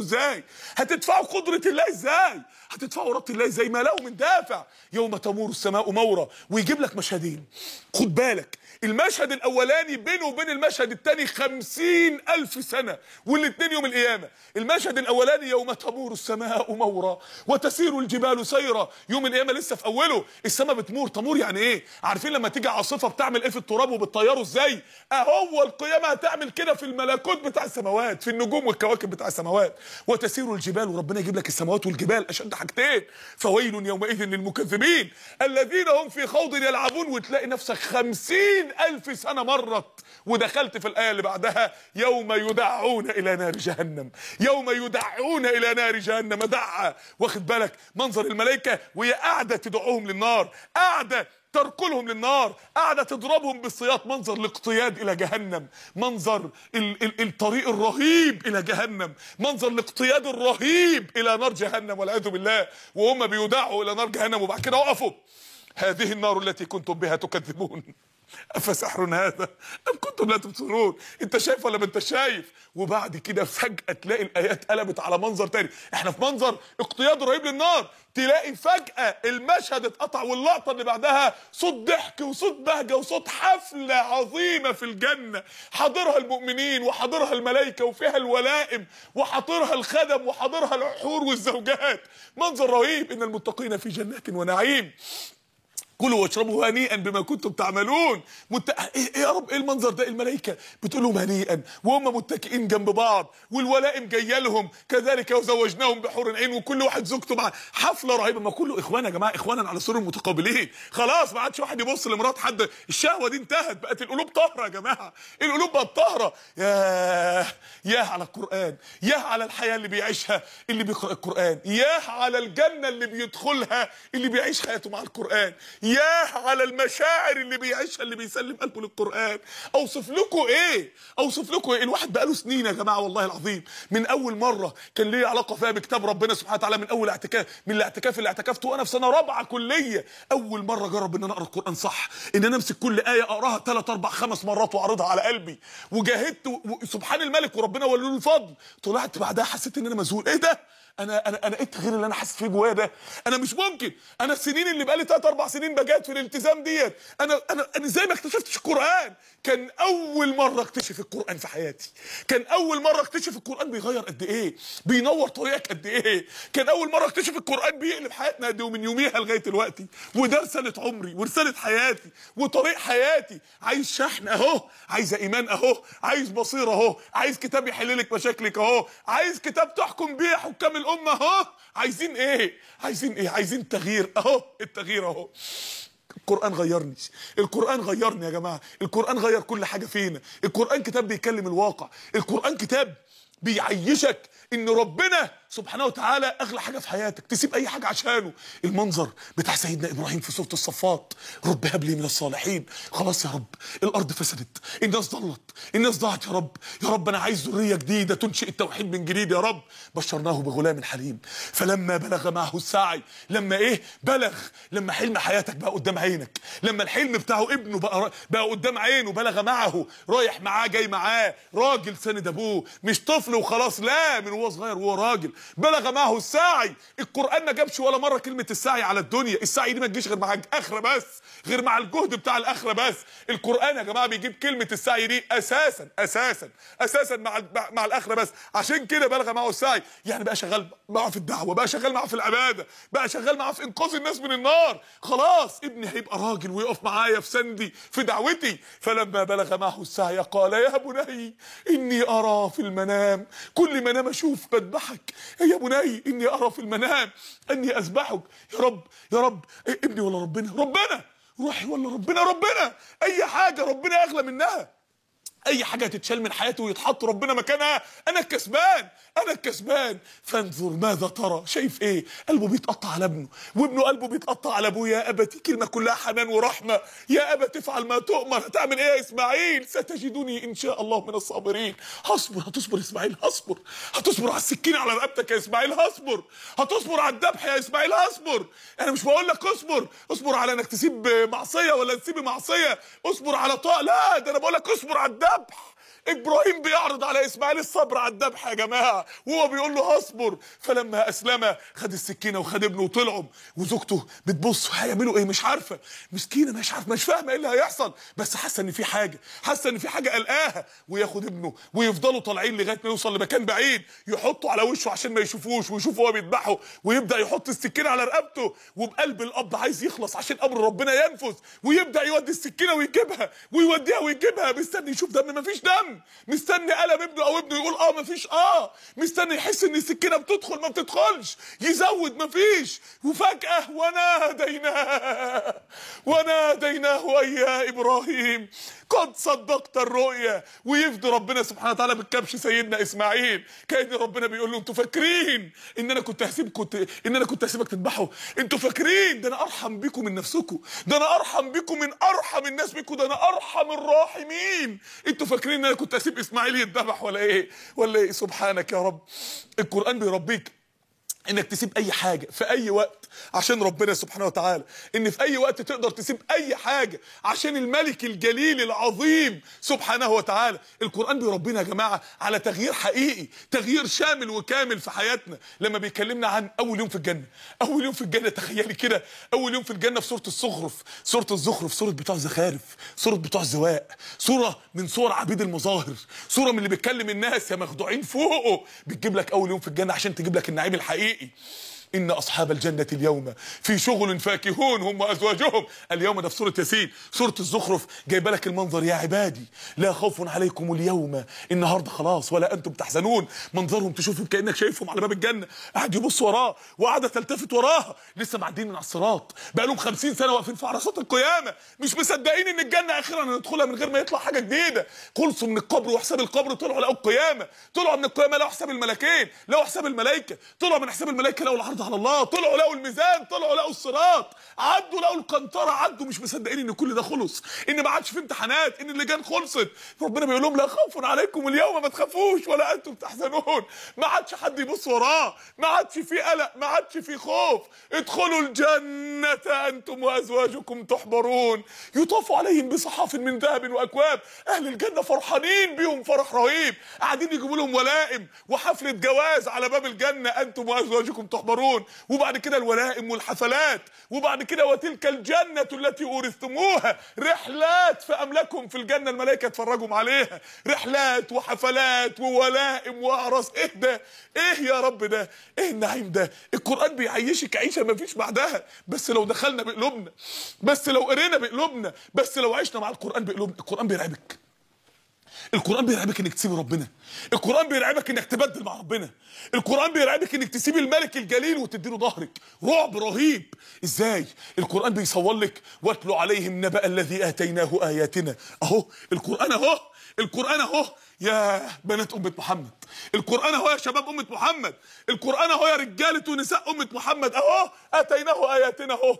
Speaker 2: ازاي هتدفعوا قدره الله ازاي هتدفعوا ربط الله ازاي ما له من دافع يوم تمور السماء مورا ويجيب لك مشهدين خد بالك المشهد الاولاني بينه وبين المشهد الثاني خمسين الف سنة والاتنين يوم القيامة المشهد الاولاني يوم تمور السماء مورا وتسير الجبال سيرا يوم القيامة لسه في اوله السماء بتمور تمور يعني ايه عارفين لما تيجي عاصفة بتعمل ايه في التراب وبتطيره ازاي اهو القيامة هتعمل كده في الملكوت بتاع السماوات في النجوم والكواكب بتاع السماوات وتسير الجبال وربنا يجيب لك السماوات والجبال اشد حاجتين فويل يومئذ للمكذبين الذين هم في خوض يلعبون وتلاقي نفسك خمسين ألف سنة مرت ودخلت في الآية اللي بعدها يوم يدعون إلى نار جهنم يوم يدعون إلى نار جهنم دعا واخد بالك منظر الملائكة وهي قاعدة تدعوهم للنار قاعدة تركلهم للنار قاعدة تضربهم بالسياط منظر الاقتياد إلى جهنم منظر ال ال الطريق الرهيب إلى جهنم منظر الاقتياد الرهيب إلى نار جهنم والعياذ بالله وهم بيدعوا إلى نار جهنم وبعد كده وقفوا هذه النار التي كنتم بها تكذبون افسحر هذا ام كنتم لا تبصرون انت شايف ولا ما انت شايف وبعد كده فجاه تلاقي الايات قلبت على منظر تاني احنا في منظر اقتياد رهيب للنار تلاقي فجاه المشهد اتقطع واللقطه اللي بعدها صوت ضحك وصوت بهجه وصوت حفله عظيمه في الجنه حاضرها المؤمنين وحاضرها الملائكه وفيها الولائم وحاضرها الخدم وحاضرها الحور والزوجات منظر رهيب ان المتقين في جنات ونعيم كلوا واشربوا هنيئا بما كنتم تعملون مت... ايه إيه يا رب ايه المنظر ده الملائكه بتقول لهم هنيئا وهم متكئين جنب بعض والولائم جايه لهم كذلك وزوجناهم بحور عين وكل واحد زوجته مع حفله رهيبه ما كله اخوان يا جماعه اخوانا على سرور متقابلين خلاص ما عادش واحد يبص لمرات حد الشهوه دي انتهت بقت القلوب طاهره يا جماعه القلوب بقت طاهره ياه ياه على القران ياه على الحياه اللي بيعيشها اللي بيقرا القران ياه على الجنه اللي بيدخلها اللي بيعيش حياته مع القران ياه على المشاعر اللي بيعيشها اللي بيسلم قلبه للقران اوصف لكم ايه اوصف لكم ايه الواحد بقاله سنين يا جماعه والله العظيم من اول مره كان ليه علاقه فيها بكتاب ربنا سبحانه وتعالى من اول اعتكاف من الاعتكاف اللي اعتكفته وانا في سنه رابعه كليه اول مره اجرب ان انا اقرا القران صح ان انا امسك كل ايه اقراها ثلاث اربع خمس مرات واعرضها على قلبي وجاهدت و... و... سبحان الملك وربنا ولي له الفضل طلعت بعدها حسيت ان انا مذهول ايه ده انا انا انا ايه التغيير اللي انا حاسس فيه جوايا ده انا مش ممكن انا السنين اللي بقالي 3 4 سنين بجاد في الالتزام ديت انا انا انا ازاي ما اكتشفتش القران كان اول مره اكتشف القران في حياتي كان اول مره اكتشف القران بيغير قد ايه بينور طريقك قد ايه كان اول مره اكتشف القران بيقلب حياتنا قد ايه ومن يوميها لغايه دلوقتي وده رساله عمري ورساله حياتي وطريق حياتي عايز شحن اهو عايز ايمان اهو عايز بصيره اهو عايز كتاب يحل لك مشاكلك اهو عايز كتاب تحكم بيه حكام الامه اهو عايزين ايه عايزين ايه عايزين تغيير اهو التغيير اهو القرآن غيرني القرآن غيرني يا جماعة القرآن غير كل حاجة فينا القرآن كتاب بيكلم الواقع القرآن كتاب بيعيشك ان ربنا سبحانه وتعالى اغلى حاجه في حياتك تسيب اي حاجه عشانه المنظر بتاع سيدنا ابراهيم في سوره الصفات رب هب لي من الصالحين خلاص يا رب الارض فسدت الناس ضلت الناس ضاعت يا رب يا رب انا عايز ذريه جديده تنشئ التوحيد من جديد يا رب بشرناه بغلام حليم فلما بلغ معه السعي لما ايه بلغ لما حلم حياتك بقى قدام عينك لما الحلم بتاعه ابنه بقى بقى قدام عينه بلغ معه رايح معاه جاي معاه راجل سند ابوه مش طفل وخلاص لا من وهو صغير وهو راجل بلغ معه السعي القران ما جابش ولا مره كلمه السعي على الدنيا السعي دي ما تجيش غير مع الاخره بس غير مع الجهد بتاع الاخره بس القران يا جماعه بيجيب كلمه السعي دي اساسا اساسا اساسا مع مع الاخره بس عشان كده بلغ معه السعي يعني بقى شغال معه في الدعوه بقى شغال معه في العباده بقى شغال معه في انقاذ الناس من النار خلاص ابني هيبقى راجل ويقف معايا في سندي في دعوتي فلما بلغ معه السعي قال يا بني اني ارى في المنام كل ما انام اشوف بذبحك يا بني اني ارى في المنام اني اذبحك يا رب يا رب إيه ابني ولا ربنا ربنا روحي ولا ربنا ربنا اي حاجه ربنا اغلى منها اي حاجه تتشال من حياته ويتحط ربنا مكانها انا الكسبان انا الكسبان فانظر ماذا ترى شايف ايه قلبه بيتقطع على ابنه وابنه قلبه بيتقطع على ابوه يا ابتي كلمه كلها حنان ورحمه يا ابت افعل ما تؤمر هتعمل ايه يا اسماعيل ستجدني ان شاء الله من الصابرين هصبر هتصبر اسماعيل هصبر هتصبر على السكين على رقبتك يا اسماعيل هصبر هتصبر على الذبح يا اسماعيل هصبر انا مش بقول لك اصبر اصبر على انك تسيب معصيه ولا تسيب معصيه اصبر على طاعه لا ده انا بقول لك اصبر على الذبح ابراهيم بيعرض على اسماعيل الصبر على الذبح يا جماعه وهو بيقول له هصبر فلما اسلم خد السكينه وخد ابنه وطلعوا وزوجته بتبص هيعملوا ايه مش عارفه مسكينه مش عارفه مش فاهمه ايه اللي هيحصل بس حاسه ان في حاجه حاسه ان في حاجه قلقاها وياخد ابنه ويفضلوا طالعين لغايه ما يوصل لمكان بعيد يحطه على وشه عشان ما يشوفوش ويشوفوا هو بيذبحه ويبدا يحط السكينه على رقبته وبقلب الاب عايز يخلص عشان امر ربنا ينفذ ويبدا يودي السكينه ويجيبها ويوديها ويجيبها مستني يشوف دم مفيش دم مستني قلم ابنه او ابنه يقول اه مفيش اه مستني يحس ان السكينه بتدخل ما بتدخلش يزود مفيش وفجاه وناديناه وناديناه اي يا ابراهيم قد صدقت الرؤيا ويفدي ربنا سبحانه وتعالى بالكبش سيدنا اسماعيل كان ربنا بيقول له انتوا فاكرين ان انا كنت هسيبكم ت... ان انا كنت هسيبك تذبحوا انتوا فاكرين ده انا ارحم بيكم من نفسكم ده انا ارحم بيكم من ارحم الناس بيكم ده انا ارحم الراحمين انتوا فاكرين ان انا كنت هسيب اسماعيل يتذبح ولا ايه ولا ايه سبحانك يا رب القران بيربيك انك تسيب اي حاجه في اي وقت عشان ربنا سبحانه وتعالى ان في اي وقت تقدر تسيب اي حاجه عشان الملك الجليل العظيم سبحانه وتعالى القران بيربينا يا جماعه على تغيير حقيقي تغيير شامل وكامل في حياتنا لما بيكلمنا عن اول يوم في الجنه اول يوم في الجنه تخيلي كده اول يوم في الجنه في سوره الزخرف سوره الزخرف سوره بتوع زخارف سوره بتوع زواق سوره من صور عبيد المظاهر سوره من اللي بتكلم الناس يا مخدوعين فوقه بتجيب لك اول يوم في الجنه عشان تجيب لك النعيم الحقيقي إن أصحاب الجنة اليوم في شغل فاكهون هم وأزواجهم اليوم ده في سورة ياسين سورة الزخرف جايبه لك المنظر يا عبادي لا خوف عليكم اليوم النهارده خلاص ولا أنتم تحزنون منظرهم تشوفهم كأنك شايفهم على باب الجنة قاعد يبص وراه وقاعدة تلتفت وراها لسه معديين من على الصراط بقى لهم 50 سنة واقفين في عرصات القيامة مش مصدقين إن الجنة أخيرا هندخلها من غير ما يطلع حاجة جديدة خلصوا من القبر وحساب القبر طلعوا لقوا القيامة طلعوا من القيامة لقوا حساب الملكين لقوا حساب الملائكة طلعوا من حساب الملائكة لقوا العرض على الله طلعوا لقوا الميزان طلعوا لقوا الصراط عدوا لقوا القنطره عدوا مش مصدقين ان كل ده خلص ان ما عادش في امتحانات ان اللجان خلصت ربنا بيقول لهم لا خوف عليكم اليوم ما تخافوش ولا انتم تحزنون ما عادش حد يبص وراه ما عادش في قلق ما عادش في خوف ادخلوا الجنه انتم وازواجكم تحبرون يطاف عليهم بصحاف من ذهب واكواب اهل الجنه فرحانين بيهم فرح رهيب قاعدين يجيبوا لهم ولائم وحفله جواز على باب الجنه انتم وازواجكم تحبرون وبعد كده الولائم والحفلات وبعد كده وتلك الجنة التي أورثتموها رحلات في أملاكهم في الجنة الملائكة اتفرجوا عليها رحلات وحفلات وولائم وأعراس إيه ده إيه يا رب ده إيه النعيم ده القرآن بيعيشك عيشة ما فيش بعدها بس لو دخلنا بقلوبنا بس لو قرينا بقلوبنا بس لو عشنا مع القرآن بقلوبنا القرآن بيرعبك القرآن بيرعبك انك تسيب ربنا القرآن بيرعبك انك تبدل مع ربنا القرآن بيرعبك انك تسيب الملك الجليل وتديله ظهرك رعب رهيب ازاي القرآن بيصور لك واتلو عليهم نبأ الذي آتيناه آياتنا اهو القرآن اهو القرآن اهو يا بنات أمة محمد القرآن اهو يا شباب أمة محمد القرآن اهو يا رجالة ونساء أمة محمد اهو آتيناه آياتنا اهو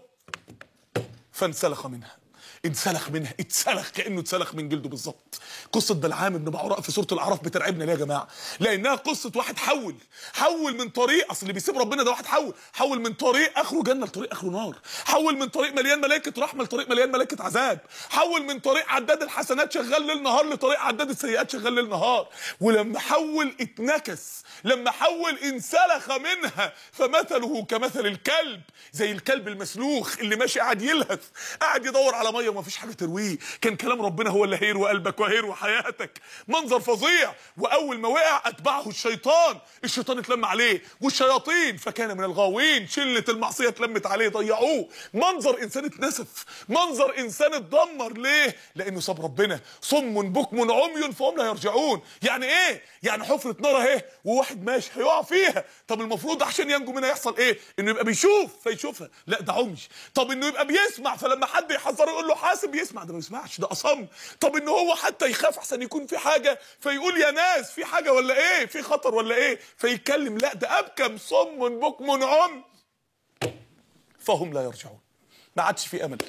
Speaker 2: فانسلخ منها انسلخ منها اتسلخ كانه اتسلخ من جلده بالظبط قصه بلعام بن بعوراء في سوره الاعراف بترعبنا ليه يا جماعه لانها قصه واحد حول حول من طريق اصل اللي بيسيب ربنا ده واحد حول حول من طريق اخره جنه لطريق اخره نار حول من طريق مليان ملائكه رحمه لطريق مليان ملائكه عذاب حول من طريق عداد الحسنات شغال ليل نهار لطريق عداد السيئات شغال ليل نهار ولما حول اتنكس لما حول انسلخ منها فمثله كمثل الكلب زي الكلب المسلوخ اللي ماشي قاعد يلهث قاعد يدور على ميه ومفيش حاجه ترويه كان كلام ربنا هو اللي هيروي قلبك وهيروي حياتك منظر فظيع واول ما وقع اتبعه الشيطان الشيطان اتلم عليه والشياطين فكان من الغاوين شله المعصيه اتلمت عليه ضيعوه منظر انسان اتنسف منظر انسان اتدمر ليه لانه ساب ربنا صم بكم عمي فهم لا يرجعون يعني ايه يعني حفره نار اهي وواحد ماشي هيقع فيها طب المفروض عشان ينجو منها يحصل ايه انه يبقى بيشوف فيشوفها لا ده عمي طب انه يبقى بيسمع فلما حد يحذره يقول له حاسب يسمع ده ما بيسمعش ده اصم طب ان هو حتى يخاف احسن يكون في حاجه فيقول يا ناس في حاجه ولا ايه في خطر ولا ايه فيتكلم لا ده ابكم صم بكم عم فهم لا يرجعون ما عادش في امل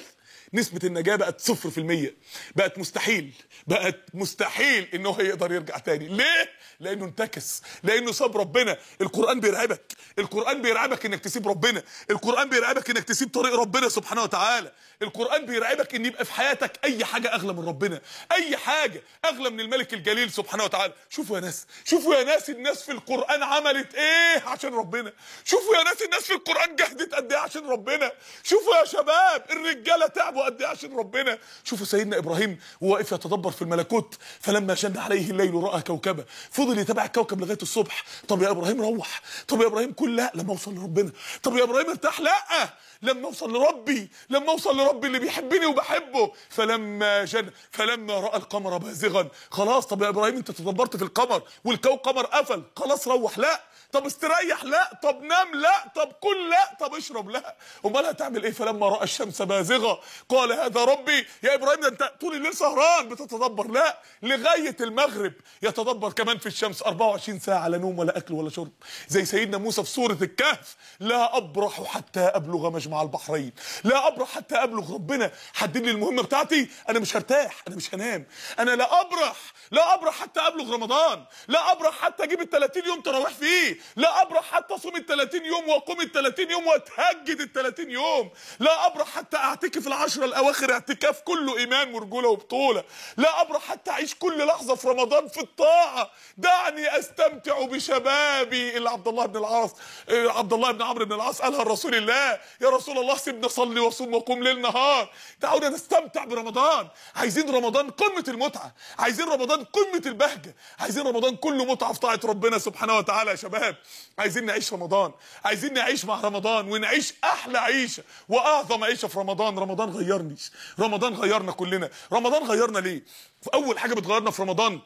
Speaker 2: نسبه النجاه بقت صفر في المية بقت مستحيل بقت مستحيل ان هو يقدر يرجع تاني ليه لانه انتكس لانه ساب ربنا القران بيرعبك القران بيرعبك انك تسيب ربنا القران بيرعبك انك تسيب طريق ربنا سبحانه وتعالى القران بيرعبك ان يبقى في حياتك اي حاجه اغلى من ربنا اي حاجه اغلى من الملك الجليل سبحانه وتعالى شوفوا يا ناس شوفوا يا ناس الناس في القران عملت ايه عشان ربنا شوفوا يا ناس الناس في القران جهدت قد ايه عشان ربنا شوفوا يا شباب الرجاله تعبوا قد ايه عشان ربنا شوفوا سيدنا ابراهيم وهو واقف يتدبر في الملكوت فلما شن عليه الليل راى كوكبا فضل يتابع الكوكب لغايه الصبح طب يا ابراهيم روح طب يا ابراهيم كل لا لما اوصل لربنا طب يا ابراهيم ارتاح لا لما اوصل لربي لما اوصل لربي اللي بيحبني وبحبه فلما جن فلما راى القمر بازغا خلاص طب يا ابراهيم انت تدبرت في القمر والكوكب قفل خلاص روح لا طب استريح لا طب نام لا طب كل لا طب اشرب لا امال هتعمل ايه فلما راى الشمس بازغه قال هذا ربي يا ابراهيم ده انت طول الليل سهران بتتدبر لا لغايه المغرب يتدبر كمان في الشمس 24 ساعه لا نوم ولا اكل ولا شرب زي سيدنا موسى في سوره الكهف لا ابرح حتى ابلغ مجمع البحرين لا ابرح حتى ابلغ ربنا حدد لي المهمه بتاعتي انا مش هرتاح انا مش هنام انا لا ابرح لا ابرح حتى ابلغ رمضان لا ابرح حتى اجيب ال 30 يوم تراويح فيه لا ابرح حتى اصوم ال 30 يوم واقوم ال 30 يوم واتهجد ال 30 يوم لا ابرح حتى اعتكف العشره الاواخر اعتكاف كله ايمان ورجوله وبطوله لا ابرح حتى اعيش كل لحظه في رمضان في الطاعه دعني استمتع بشبابي اللي عبد الله بن العاص آه، عبد الله بن عمرو بن العاص قالها لرسول الله يا رسول الله سيبنا صلي وصوم وقوم ليل نهار دعونا نستمتع برمضان عايزين رمضان قمه المتعه عايزين رمضان قمه البهجه عايزين رمضان كله متعه في طاعه ربنا سبحانه وتعالى يا شباب عايزين نعيش رمضان عايزين نعيش مع رمضان ونعيش احلى عيشه واعظم عيشه في رمضان رمضان غيرني رمضان غيرنا كلنا رمضان غيرنا ليه اول حاجه بتغيرنا في رمضان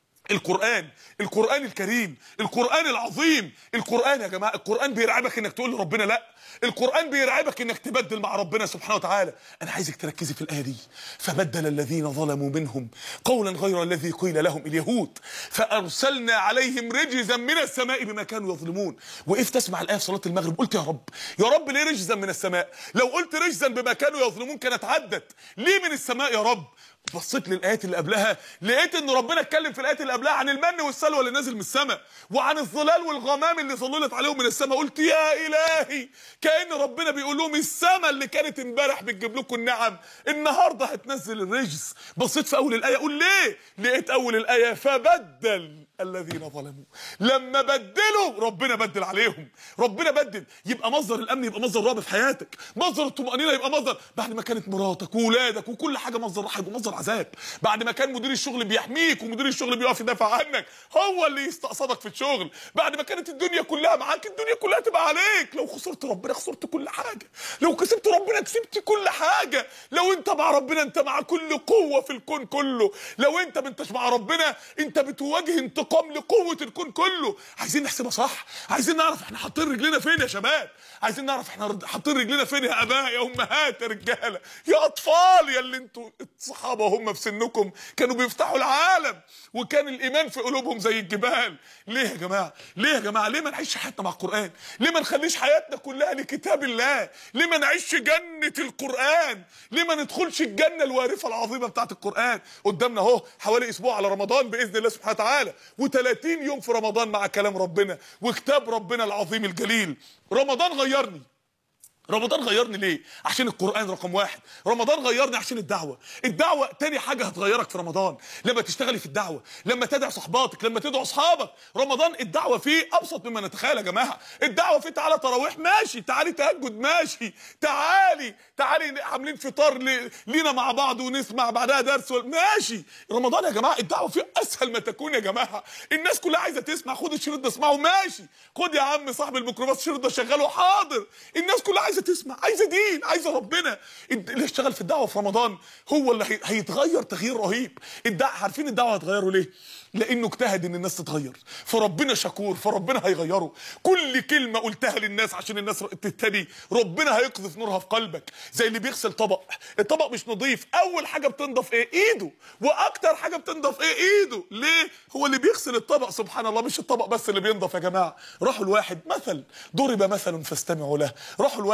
Speaker 2: القرآن القرآن الكريم القرآن العظيم القرآن يا جماعة القرآن بيرعبك انك تقول لربنا لا القرآن بيرعبك انك تبدل مع ربنا سبحانه وتعالى انا عايزك تركزي في الآية دي فبدل الذين ظلموا منهم قولا غير الذي قيل لهم اليهود فأرسلنا عليهم رجزا من السماء بما كانوا يظلمون وقفت اسمع الآية في صلاة المغرب قلت يا رب يا رب ليه رجزا من السماء لو قلت رجزا بما كانوا يظلمون كانت عدت ليه من السماء يا رب بصيت للايات اللي قبلها لقيت ان ربنا اتكلم في الايات اللي قبلها عن المن والسلوى اللي نازل من السماء وعن الظلال والغمام اللي ظللت عليهم من السماء قلت يا الهي كان ربنا بيقول لهم السماء اللي كانت امبارح بتجيب لكم النعم النهارده هتنزل الرجس بصيت في اول الايه اقول ليه لقيت اول الايه فبدل الذين ظلموا لما بدلوا ربنا بدل عليهم ربنا بدل يبقى مصدر الامن يبقى مصدر رعب في حياتك مصدر الطمانينه يبقى مصدر بعد ما كانت مراتك واولادك وكل حاجه مصدر راحه يبقى مصدر عذاب بعد ما كان مدير الشغل بيحميك ومدير الشغل بيقف يدافع عنك هو اللي يستقصدك في الشغل بعد ما كانت الدنيا كلها معاك الدنيا كلها تبقى عليك لو خسرت ربنا خسرت كل حاجه لو كسبت ربنا كسبت كل حاجه لو انت مع ربنا انت مع كل قوه في الكون كله لو انت ما انتش مع ربنا انت بتواجه انتقام لقوه الكون كله عايزين نحسبها صح عايزين نعرف احنا حاطين رجلنا فين يا شباب عايزين نعرف احنا حاطين رجلنا فين يا اباء يا امهات يا رجاله يا اطفال يا اللي انتوا الصحابه هم في سنكم كانوا بيفتحوا العالم وكان الايمان في قلوبهم زي الجبال ليه يا جماعه ليه يا جماعه ليه ما نعيش حياتنا مع القران ليه ما نخليش حياتنا كلها لكتاب الله ليه ما نعيش جنه القران ليه ما ندخلش الجنه الوارفه العظيمه بتاعت القران قدامنا اهو حوالي اسبوع على رمضان باذن الله سبحانه وتعالى و30 يوم في رمضان مع كلام ربنا وكتاب ربنا العظيم الجليل رمضان غيرني رمضان غيرني ليه عشان القرآن رقم واحد رمضان غيرني عشان الدعوة الدعوة تاني حاجة هتغيرك في رمضان لما تشتغلي في الدعوة لما تدعي صحباتك لما تدعو اصحابك رمضان الدعوة فيه ابسط مما نتخيل يا جماعة الدعوة فيه تعالى تراويح ماشي تعالي تهجد ماشي تعالي تعالي عاملين فطار ل- لينا مع بعض ونسمع بعدها درس ولا- ماشي رمضان يا جماعة الدعوة فيه اسهل ما تكون يا جماعة الناس كلها عايزة تسمع خد الشريط ده اسمعه ماشي خد يا عم صاحب الميكروباص الشريط ده شغله حاضر الناس كلها عايزه تسمع عايزه دين عايزه ربنا الد- اللي اشتغل في الدعوه في رمضان هو اللي هي- هيتغير تغيير رهيب الدعوه عارفين الدعوه هتغيره ليه لانه اجتهد ان الناس تتغير فربنا شكور فربنا هيغيره كل كلمه قلتها للناس عشان الناس تهتدي ربنا هيقذف نورها في قلبك زي اللي بيغسل طبق الطبق مش نظيف اول حاجه بتنضف ايه ايده واكتر حاجه بتنضف ايه ايده ليه هو اللي بيغسل الطبق سبحان الله مش الطبق بس اللي بينضف يا جماعه راحوا الواحد مثل ضرب مثل فاستمعوا له راحوا الواحد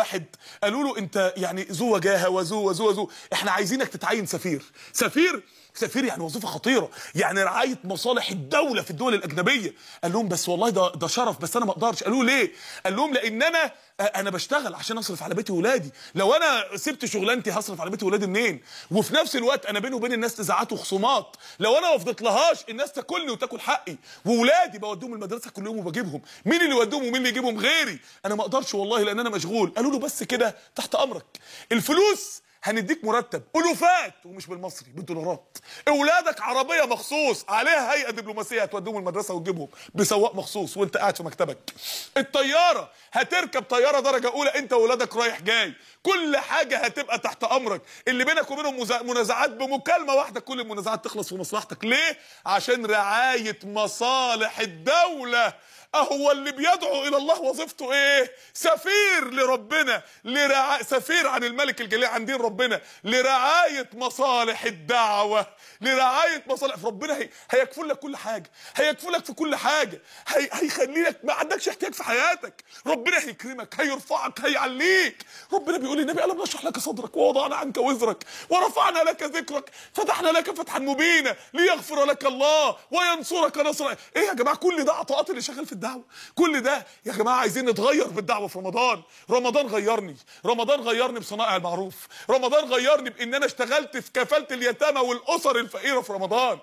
Speaker 2: واحد قالوا له انت يعني ذو وجاهه وذو وذو وذو احنا عايزينك تتعين سفير سفير سفير يعني وظيفه خطيره يعني رعايه مصالح الدوله في الدول الاجنبيه قال لهم بس والله ده ده شرف بس انا ما اقدرش قالوا له ليه قال لهم لان انا انا بشتغل عشان اصرف على بيتي وولادي لو انا سبت شغلانتي هصرف على بيتي وولادي منين وفي نفس الوقت انا بيني وبين الناس نزاعات وخصومات لو انا ما فضلتلهاش الناس تاكلني وتاكل حقي وولادي بوديهم المدرسه كل يوم وبجيبهم مين اللي يوديهم ومين اللي يجيبهم غيري انا ما اقدرش والله لان انا مشغول قالوا له بس كده تحت امرك الفلوس هنديك مرتب الوفات ومش بالمصري بالدولارات اولادك عربيه مخصوص عليها هيئه دبلوماسيه هتوديهم المدرسه وتجيبهم بسواق مخصوص وانت قاعد في مكتبك الطياره هتركب طياره درجه اولى انت واولادك رايح جاي كل حاجه هتبقى تحت امرك اللي بينك وبينهم مزا- منازعات بمكالمه واحده كل المنازعات تخلص في مصلحتك ليه عشان رعايه مصالح الدوله اهو اللي بيدعو الى الله وظيفته ايه سفير لربنا لرعا... سفير عن الملك الجليل عن دين ربنا لرعايه مصالح الدعوه لرعايه مصالح ربنا هي... هيكفل لك كل حاجه هيكفل لك في كل حاجه هي... هيخلي لك ما عندكش احتياج في حياتك ربنا هيكرمك هيرفعك هيعليك ربنا بيقول للنبي الم نشرح لك صدرك ووضعنا عنك وزرك ورفعنا لك ذكرك فتحنا لك فتحا مبينا ليغفر لك الله وينصرك نصرا ايه يا جماعه كل ده عطاءات اللي شغال في الدعوه كل ده يا جماعه عايزين نتغير بالدعوه في رمضان رمضان غيرني رمضان غيرني بصنائع المعروف رمضان غيرني بان انا اشتغلت في كفاله اليتامى والاسر الفقيره في رمضان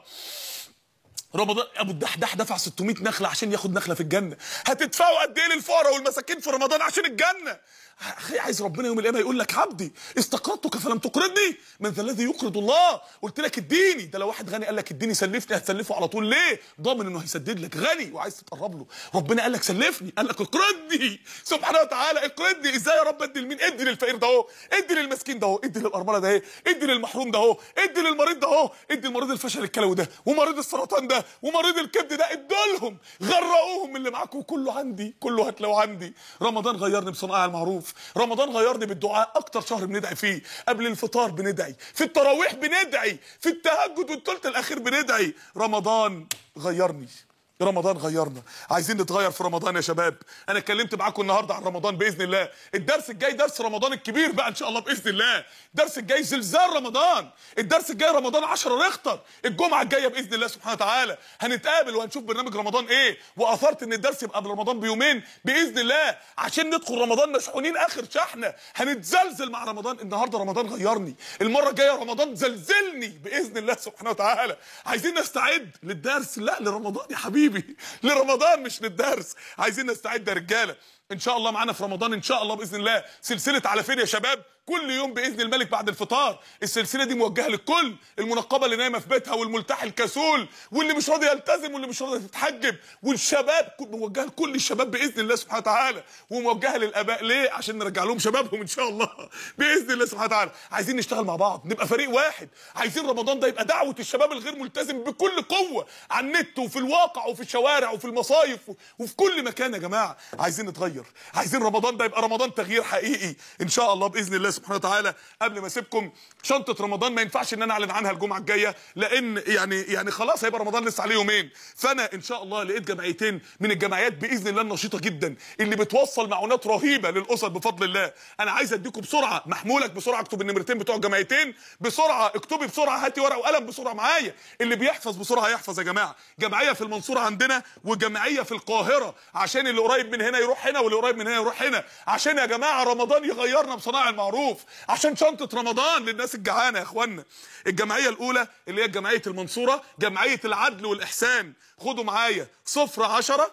Speaker 2: رمضان ابو الدحداح دفع 600 نخله عشان ياخد نخله في الجنه هتدفعوا قد ايه للفقراء والمساكين في رمضان عشان الجنه اخي عايز ربنا يوم القيامه يقول لك عبدي استقرضتك فلم تقرضني من ذا الذي يقرض الله قلت لك اديني ده لو واحد غني قال لك اديني سلفني هتسلفه على طول ليه ضامن انه هيسدد لك غني وعايز تتقرب له ربنا قال لك سلفني قال لك اقرضني سبحانه وتعالى اقرضني ازاي يا رب ادي لمين ادي للفقير ده اهو ادي للمسكين ده اهو ادي للارمله ده اهي ادي للمحروم ده اهو ادي للمريض ده اهو ادي لمريض الفشل الكلوي ده ومريض السرطان ده ومريض الكبد ده ادولهم غرقوهم من اللي معاكم كله عندي كله هتلاقوه عندي رمضان غيرني بصنائع المعروف رمضان غيرني بالدعاء اكتر شهر بندعي فيه قبل الفطار بندعي في التراويح بندعي في التهجد والثلث الاخير بندعي رمضان غيرني رمضان غيرنا عايزين نتغير في رمضان يا شباب انا اتكلمت معاكم النهارده عن رمضان باذن الله الدرس الجاي درس رمضان الكبير بقى ان شاء الله باذن الله الدرس الجاي زلزال رمضان الدرس الجاي رمضان 10 ريختر الجمعه الجايه باذن الله سبحانه وتعالى هنتقابل وهنشوف برنامج رمضان ايه واثرت ان الدرس يبقى قبل رمضان بيومين باذن الله عشان ندخل رمضان مشحونين اخر شحنه هنتزلزل مع رمضان النهارده رمضان غيرني المره الجايه رمضان زلزلني باذن الله سبحانه وتعالى عايزين نستعد للدرس لا لرمضان يا حبيبي لرمضان مش للدرس عايزين نستعد يا رجاله ان شاء الله معانا في رمضان ان شاء الله باذن الله سلسله على فين يا شباب كل يوم باذن الملك بعد الفطار السلسله دي موجهه للكل المنقبه اللي نايمه في بيتها والملتحي الكسول واللي مش راضي يلتزم واللي مش راضي تتحجب والشباب موجهه لكل الشباب باذن الله سبحانه وتعالى وموجهه للاباء ليه عشان نرجع لهم شبابهم ان شاء الله باذن الله سبحانه وتعالى عايزين نشتغل مع بعض نبقى فريق واحد عايزين رمضان ده يبقى دعوه الشباب الغير ملتزم بكل قوه على النت وفي الواقع وفي الشوارع وفي المصايف وفي كل مكان يا جماعه عايزين نتغير عايزين رمضان ده يبقى رمضان تغيير حقيقي ان شاء الله باذن الله سبحانه وتعالى قبل ما اسيبكم شنطه رمضان ما ينفعش ان انا اعلن عنها الجمعه الجايه لان يعني يعني خلاص هيبقى رمضان لسه عليه يومين فانا ان شاء الله لقيت جمعيتين من الجمعيات باذن الله النشيطه جدا اللي بتوصل معونات رهيبه للاسر بفضل الله انا عايز اديكم بسرعه محمولك بسرعه اكتب النمرتين بتوع الجمعيتين بسرعه اكتبي بسرعه هاتي ورقه وقلم بسرعه معايا اللي بيحفظ بسرعه هيحفظ يا جماعه جمعيه في المنصوره عندنا وجمعيه في القاهره عشان اللي قريب من هنا يروح هنا واللي قريب من هنا يروح هنا عشان يا جماعه رمضان يغيرنا بصناعه المعروف عشان شنطه رمضان للناس الجعانه يا اخوانا الجمعيه الاولى اللي هي جمعيه المنصوره جمعيه العدل والاحسان خدوا معايا صفر عشرة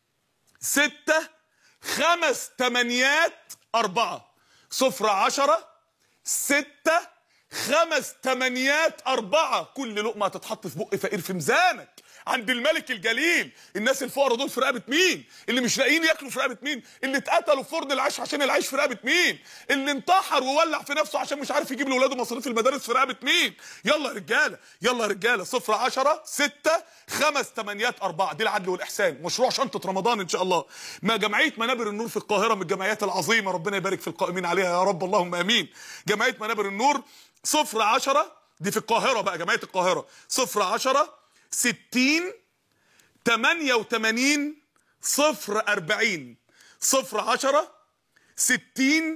Speaker 2: ستة خمس تمانيات أربعة صفر عشرة ستة خمس تمانيات أربعة كل لقمة هتتحط في بق فقير في ميزانك عند الملك الجليل الناس الفقراء دول في رقبه مين اللي مش لاقيين ياكلوا في رقبه مين اللي اتقتلوا في فرن العيش عشان العيش في رقبه مين اللي انتحر وولع في نفسه عشان مش عارف يجيب لاولاده مصاريف المدارس في رقبه مين يلا يا رجاله يلا يا رجاله صفر عشرة ستة خمس تمانيات أربعة دي العدل والإحسان مشروع شنطة رمضان إن شاء الله ما جمعية منابر النور في القاهرة من الجمعيات العظيمة ربنا يبارك في القائمين عليها يا رب اللهم آمين جمعية منابر النور صفر عشرة دي في القاهرة بقى جمعية القاهرة صفر عشرة ستين تمانية وتمانين صفر أربعين صفر عشرة ستين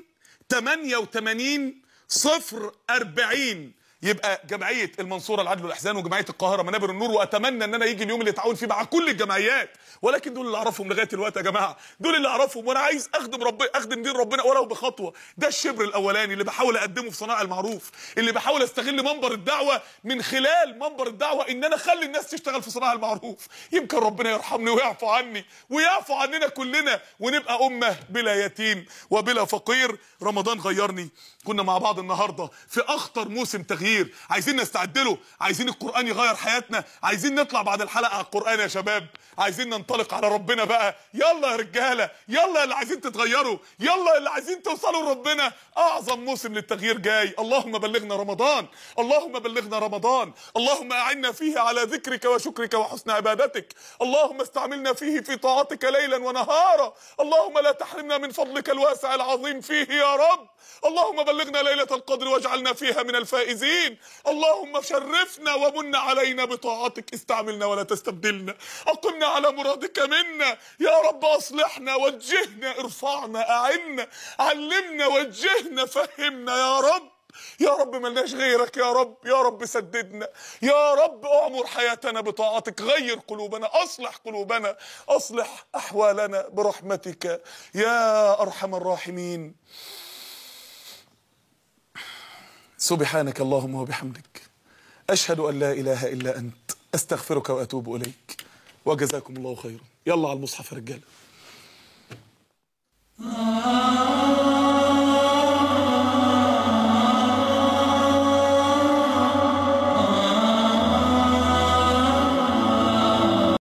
Speaker 2: 88 صفر 40 يبقى جمعيه المنصوره العدل والاحسان وجمعيه القاهره منابر النور واتمنى ان انا يجي اليوم اللي اتعاون فيه مع كل الجمعيات ولكن دول اللي اعرفهم لغايه الوقت يا جماعه دول اللي اعرفهم وانا عايز اخدم ربنا اخدم دين ربنا ولو بخطوه ده الشبر الاولاني اللي بحاول اقدمه في صناعه المعروف اللي بحاول استغل منبر الدعوه من خلال منبر الدعوه ان انا اخلي الناس تشتغل في صناعه المعروف يمكن ربنا يرحمني ويعفو عني ويعفو عننا كلنا ونبقى امه بلا يتيم وبلا فقير رمضان غيرني كنا مع بعض النهارده في اخطر موسم تغيير عايزين نستعد له عايزين القران يغير حياتنا عايزين نطلع بعد الحلقه على القران يا شباب عايزين ننطلق على ربنا بقى يلا يا رجاله يلا اللي عايزين تتغيروا يلا اللي عايزين توصلوا لربنا اعظم موسم للتغيير جاي اللهم بلغنا رمضان اللهم بلغنا رمضان اللهم اعنا فيه على ذكرك وشكرك وحسن عبادتك اللهم استعملنا فيه في طاعتك ليلا ونهارا اللهم لا تحرمنا من فضلك الواسع العظيم فيه يا رب اللهم بلغنا ليلة القدر واجعلنا فيها من الفائزين اللهم شرفنا ومن علينا بطاعتك استعملنا ولا تستبدلنا أقمنا على مرادك منا يا رب أصلحنا وجهنا ارفعنا أعنا علمنا وجهنا فهمنا يا رب يا رب ملناش غيرك يا رب يا رب سددنا يا رب اعمر حياتنا بطاعتك غير قلوبنا اصلح قلوبنا اصلح احوالنا برحمتك يا ارحم الراحمين سبحانك اللهم وبحمدك أشهد أن لا إله إلا أنت أستغفرك وأتوب إليك وجزاكم الله خيرا يلا على المصحف يا رجاله